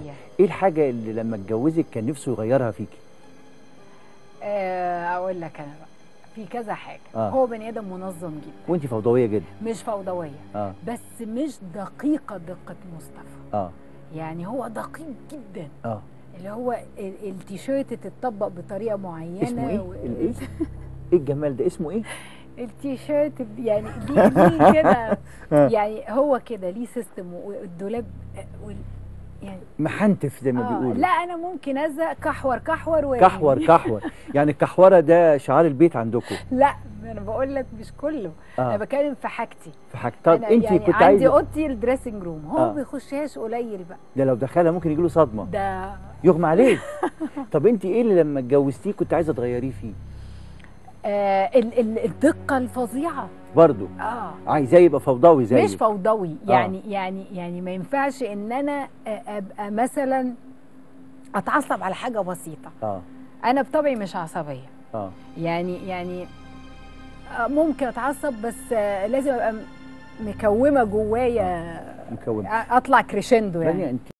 فوضويه ايه الحاجه اللي لما اتجوزك كان نفسه يغيرها فيكي آه، اقول لك انا بقى في كذا حاجه آه. هو بني ادم منظم جدا وانت فوضويه جدا مش فوضويه اه بس مش دقيقه دقه مصطفى اه يعني هو دقيق جدا اه اللي هو ال- التيشيرت تتطبق بطريقه معينه اسمه ايه و- الايه ايه الجمال ده اسمه ايه التيشيرت ب- يعني ليه ليه كده آه. يعني هو كده ليه سيستم والدولاب وال- يعني محنتف زي ما آه بيقولوا لا انا ممكن ازق كحور كحور وارمي. كحور كحور يعني الكحوره ده شعار البيت عندكم لا انا بقول لك مش كله انا اه بتكلم في حاجتي في حاجه طب أنا انت يعني كنت عندي عايزه اوضتي الدريسنج روم هو آه. ما بيخشهاش قليل بقى ده لو دخلها ممكن يجي له صدمه ده يغمى عليه طب انت ايه اللي لما اتجوزتيه كنت عايزه تغيريه فيه آه ال- ال- الدقه الفظيعه برضه اه عايزاه يبقى فوضوي زيك مش فوضوي يعني يعني يعني ما ينفعش ان انا آه، ابقى مثلا اتعصب على حاجه بسيطه اه انا بطبعي مش عصبيه اه يعني يعني آه، ممكن اتعصب بس آه، لازم ابقى م- مكومه جوايا مكون اطلع كريشندو يعني رانيا انت